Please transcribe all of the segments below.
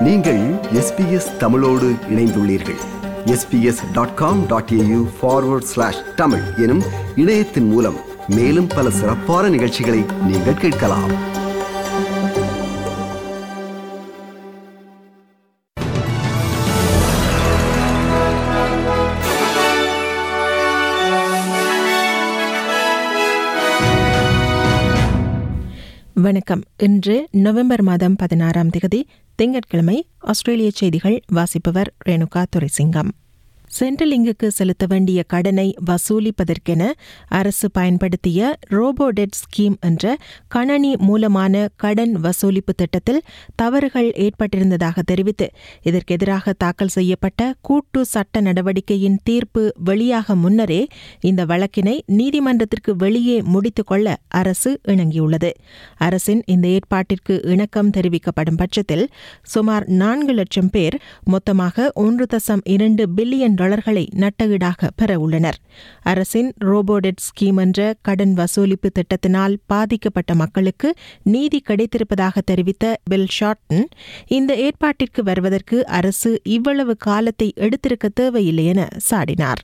நீங்கள் எஸ்பிஎஸ் தமிழோடு இணைந்துள்ளீர்கள் SBS dot com dot AU forward slash Tamil எனும் இணையத்தின் மூலம் மேலும் பல சிறப்பான நிகழ்ச்சிகளை நீங்கள் கேட்கலாம் வணக்கம் இன்று நவம்பர் மாதம் பதினாறாம் திகதி திங்கட்கிழமை ஆஸ்திரேலிய செய்திகள் வாசிப்பவர் ரேணுகா துரைசிங்கம் சென்ட்ரலிங்குக்கு செலுத்த வேண்டிய கடனை வசூலிப்பதற்கென அரசு பயன்படுத்திய ரோபோடெட் ஸ்கீம் என்ற கணனி மூலமான கடன் வசூலிப்பு திட்டத்தில் தவறுகள் ஏற்பட்டிருந்ததாக தெரிவித்து இதற்கு எதிராக தாக்கல் செய்யப்பட்ட கூட்டு சட்ட நடவடிக்கையின் தீர்ப்பு வெளியாக முன்னரே இந்த வழக்கினை நீதிமன்றத்திற்கு வெளியே முடித்துக் கொள்ள அரசு இணங்கியுள்ளது அரசின் இந்த ஏற்பாட்டிற்கு இணக்கம் தெரிவிக்கப்படும் பட்சத்தில் சுமார் நான்கு லட்சம் பேர் மொத்தமாக ஒன்று தசம் இரண்டு பில்லியன் டாலர்களை நட்டஈடாக பெற உள்ளனர் அரசின் ரோபோடெட் ஸ்கீம் என்ற கடன் வசூலிப்பு திட்டத்தினால் பாதிக்கப்பட்ட மக்களுக்கு நீதி கிடைத்திருப்பதாக தெரிவித்த பில் ஷார்டன் இந்த ஏற்பாட்டிற்கு வருவதற்கு அரசு இவ்வளவு காலத்தை எடுத்திருக்க தேவையில்லை என சாடினார்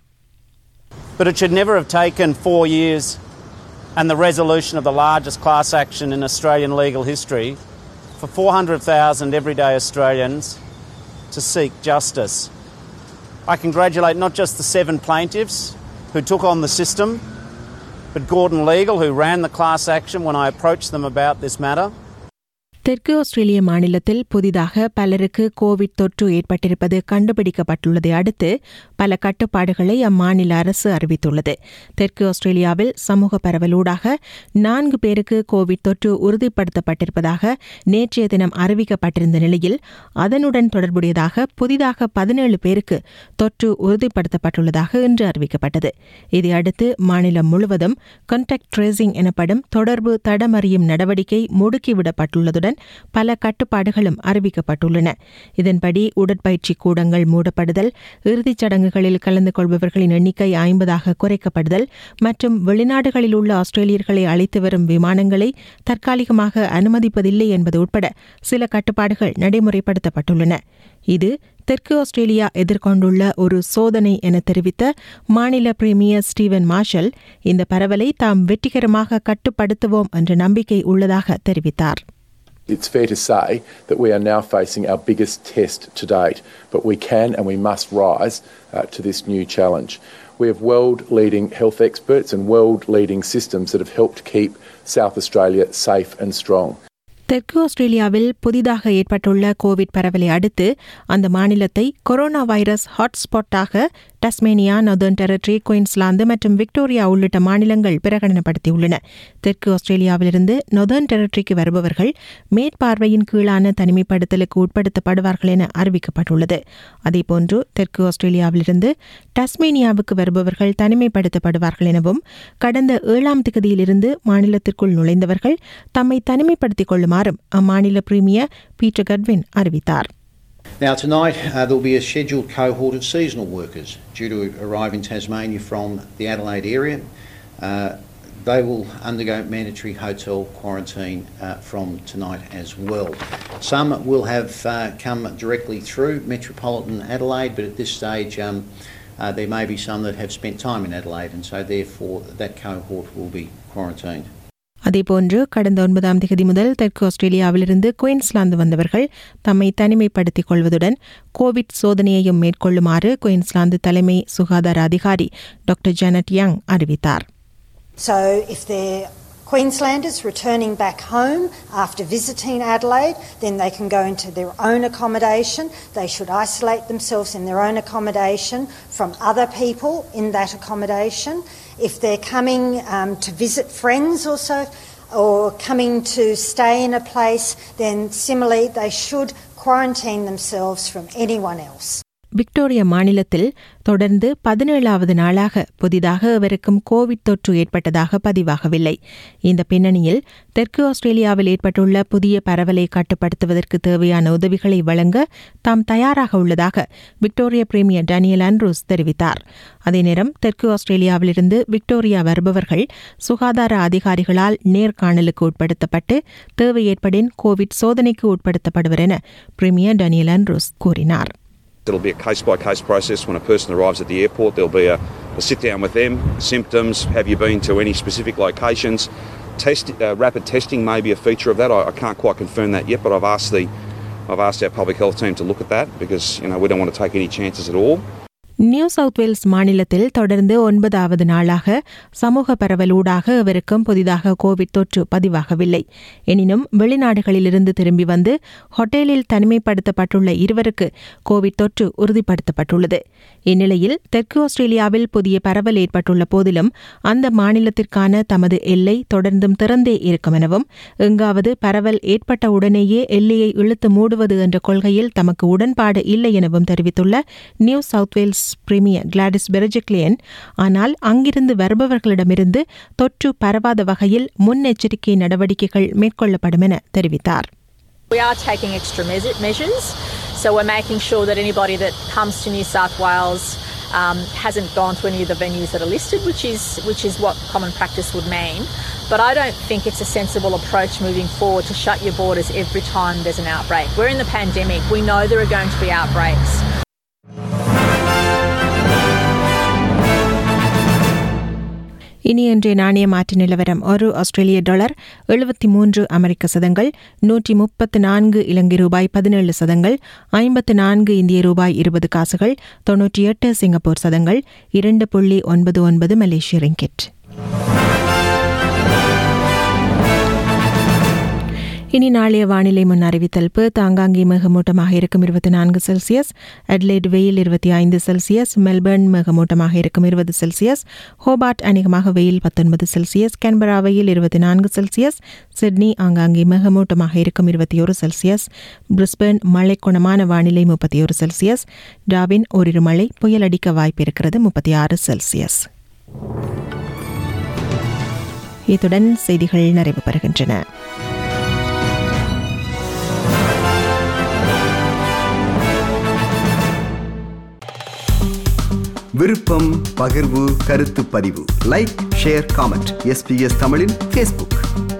But it should never have taken four years and the resolution of the largest class action in Australian legal history for 400,000 everyday Australians to seek justice. I congratulate not just the seven plaintiffs who took on the system, but Gordon Legal, who ran the class action when I approached them about this matter. தெற்கு ஆஸ்திரேலிய மாநிலத்தில் புதிதாக பலருக்கு Covid தொற்று ஏற்பட்டிருப்பது கண்டுபிடிக்கப்பட்டுள்ளதை அடுத்து பல கட்டுப்பாடுகளை அம்மாநில அரசு அறிவித்துள்ளது தெற்கு ஆஸ்திரேலியாவில் சமூக பரவலூடாக நான்கு பேருக்கு கோவிட் தொற்று உறுதிப்படுத்தப்பட்டிருப்பதாக நேற்றைய தினம் அறிவிக்கப்பட்டிருந்த நிலையில் அதனுடன் தொடர்புடையதாக புதிதாக பதினேழு பேருக்கு தொற்று உறுதிப்படுத்தப்பட்டுள்ளதாக இன்று அறிவிக்கப்பட்டது இதையடுத்து மாநிலம் முழுவதும் கான்டாக்ட் ட்ரேசிங் எனப்படும் தொடர்பு தடமறியும் நடவடிக்கை முடுக்கிவிடப்பட்டுள்ளதுடன் பல கட்டுப்பாடுகளும் அறிவிக்கப்பட்டுள்ளன இதன்படி உடற்பயிற்சி கூடங்கள் மூடப்படுதல் இறுதிச் சடங்குகளில் கலந்து கொள்பவர்களின் எண்ணிக்கை ஐம்பதாக குறைக்கப்படுதல் மற்றும் வெளிநாடுகளில் உள்ள ஆஸ்திரேலியர்களை அழைத்து வரும் விமானங்களை தற்காலிகமாக அனுமதிப்பதில்லை என்பது உட்பட சில கட்டுப்பாடுகள் நடைமுறைப்படுத்தப்பட்டுள்ளன இது தெற்கு ஆஸ்திரேலியா எதிர்கொண்டுள்ள ஒரு சோதனை என தெரிவித்த மாநில பிரீமியர் ஸ்டீவன் மார்ஷல் இந்த பரவலை தாம் வெற்றிகரமாக கட்டுப்படுத்துவோம் என்ற நம்பிக்கை உள்ளதாக தெரிவித்தார் It's fair to say that we are now facing our biggest test to date, but we can and we must rise uh, to this new challenge. We have world leading health experts and world leading systems that have helped keep South Australia safe and strong. தெற்கு ஆஸ்திரேலியாவில் புதிதாக ஏற்பட்டுள்ள Covid பரவலை அடுத்து அந்த மாநிலத்தை corona virus ஹாட்ஸ்பாட்டாக Tasmania Northern Territory Queensland மற்றும் விக்டோரியா உள்ளிட்ட மாநிலங்கள் பிரகடனப்படுத்தியுள்ளன தெற்கு ஆஸ்திரேலியாவிலிருந்து நொதர்ன் டெரிட்டரிக்கு வருபவர்கள் மேற்பார்வையின் கீழான தனிமைப்படுத்தலுக்கு உட்படுத்தப்படுவார்கள் என அறிவிக்கப்பட்டுள்ளது அதேபோன்று தெற்கு ஆஸ்திரேலியாவிலிருந்து டஸ்மேனியாவுக்கு வருபவர்கள் தனிமைப்படுத்தப்படுவார்கள் எனவும் கடந்த ஏழாம் திகதியிலிருந்து மாநிலத்திற்குள் நுழைந்தவர்கள் தம்மை தனிமைப்படுத்திக் கொள்ளுமாறும் அம்மாநில பிரீமியர் பீட்டர் கட்வின் அறிவித்தார் Now, tonight uh, there will be a scheduled cohort of seasonal workers due to arrive in Tasmania from the Adelaide area. Uh, they will undergo mandatory hotel quarantine uh, from tonight as well. Some will have uh, come directly through metropolitan Adelaide, but at this stage um, uh, there may be some that have spent time in Adelaide, and so therefore that cohort will be quarantined. அதேபோன்று கடந்த ஒன்பதாம் தேதி முதல் தெற்கு ஆஸ்திரேலியாவிலிருந்து Queensland வந்தவர்கள் தம்மை தனிமைப்படுத்திக் கொள்வதுடன் Covid சோதனையையும் மேற்கொள்ளுமாறு குயின்ஸ்லாந்து தலைமை சுகாதார அதிகாரி டாக்டர் ஜானட் யங் அறிவித்தார் So if they're Queenslanders returning back home after visiting Adelaide, then they can go into their own accommodation. They should isolate themselves in their own accommodation from other people in that accommodation. If they're coming um, to visit friends also, or coming to stay in a place, then similarly they should quarantine themselves from anyone else. Victoria மாநிலத்தில் தொடர்ந்து பதினேழாவது நாளாக புதிதாக எவருக்கும் Covid தொற்று ஏற்பட்டதாக பதிவாகவில்லை இந்த பின்னணியில் தெற்கு ஆஸ்திரேலியாவில் ஏற்பட்டுள்ள புதிய பரவலை கட்டுப்படுத்துவதற்கு தேவையான உதவிகளை வழங்க தாம் தயாராக உள்ளதாக விக்டோரியா பிரீமியர் டேனியல் ஆண்ட்ரூஸ் தெரிவித்தார் அதே நேரம் தெற்கு ஆஸ்திரேலியாவிலிருந்து விக்டோரியா வருபவர்கள் சுகாதார அதிகாரிகளால் நேர்காணலுக்கு உட்படுத்தப்பட்டு தேவை ஏற்படின் கோவிட் சோதனைக்கு உட்படுத்தப்படுவர் என பிரீமியர் டேனியல் ஆண்ட்ரூஸ் கூறினார் It'll be a case by case process. When a person arrives at the airport, there'll be a, a sit down with them, symptoms, have you been to any specific locations? Test, uh, rapid testing may be a feature of that. I, I can't quite confirm that yet, but I've asked, the, I've asked our public health team to look at that because you know, we don't want to take any chances at all. New South Wales மாநிலத்தில் தொடர்ந்து ஒன்பதாவது நாளாக சமூக பரவலூடாக இவருக்கும் புதிதாக Covid தொற்று பதிவாகவில்லை எனினும் வெளிநாடுகளிலிருந்து திரும்பி வந்து ஹோட்டலில் தனிமைப்படுத்தப்பட்டுள்ள இருவருக்கு கோவிட் தொற்று உறுதிப்படுத்தப்பட்டுள்ளது இந்நிலையில் தெற்கு ஆஸ்திரேலியாவில் புதிய பரவல் ஏற்பட்டுள்ள போதிலும் அந்த மாநிலத்திற்கான தமது எல்லை தொடர்ந்தும் திறந்தே இருக்கும் எனவும் எங்காவது பரவல் ஏற்பட்ட உடனேயே எல்லையை இழுத்து மூடுவது என்ற கொள்கையில் தமக்கு உடன்பாடு இல்லை எனவும் தெரிவித்துள்ள New South Wales premier Gladys Berejiklian ஆனால் அங்கிருந்து வருபவர்களிடமிருந்து தொற்று பரவாத வகையில் முன்னெச்சரிக்கை நடவடிக்கைகள் மேற்கொள்ளப்படும் என தெரிவித்தார் We are taking extra measure- measures, so we're making sure that anybody that comes to New South Wales um, hasn't gone to any of the venues that are listed, which is which is what common practice would mean. But I don't think it's a sensible approach moving forward to shut your borders every time there's an outbreak. We're in the pandemic. We know there are going to be outbreaks. இனி இன்றைய நாணய மாற்று நிலவரம் ஒரு ஆஸ்திரேலிய dollar எழுபத்தி மூன்று அமெரிக்க சதங்கள் நூற்றி முப்பத்து நான்கு இலங்கை ரூபாய் பதினேழு சதங்கள் ஐம்பத்து நான்கு இந்திய ரூபாய் இருபது காசுகள் தொன்னூற்றி எட்டு சிங்கப்பூர் சதங்கள் இரண்டு புள்ளி ஒன்பது ஒன்பது மலேசிய ரிங்கெட் இனி நாளைய வானிலை முன் அறிவித்தல் பேர்த் ஆங்காங்கே மேகமூட்டமாக இருக்கும் இருபத்தி நான்கு செல்சியஸ் அட்லைட் வெயில் இருபத்தி ஐந்து செல்சியஸ் மெல்பர்ன் மேகமூட்டமாக இருக்கும் இருபது செல்சியஸ் ஹோபார்ட் அநேகமாக வெயில் பத்தொன்பது செல்சியஸ் கேன்பரா வெயில் இருபத்தி நான்கு செல்சியஸ் சிட்னி ஆங்காங்கே மேகமூட்டமாக இருக்கும் இருபத்தி ஒரு செல்சியஸ் பிரிஸ்பேர்ன் மழை குணமான வானிலை முப்பத்தி ஒரு செல்சியஸ் டாவின் ஓரிரு மழை புயல் அடிக்க வாய்ப்பு இருக்கிறது முப்பத்தி ஆறு செல்சியஸ் இத்துடன் செய்திகள் நிறைவு பெறுகின்றன விருப்பம் பகிர்வு கருத்து பதிவு லைக் ஷேர் காமெண்ட் எஸ்பிஎஸ் தமிழின் ஃபேஸ்புக்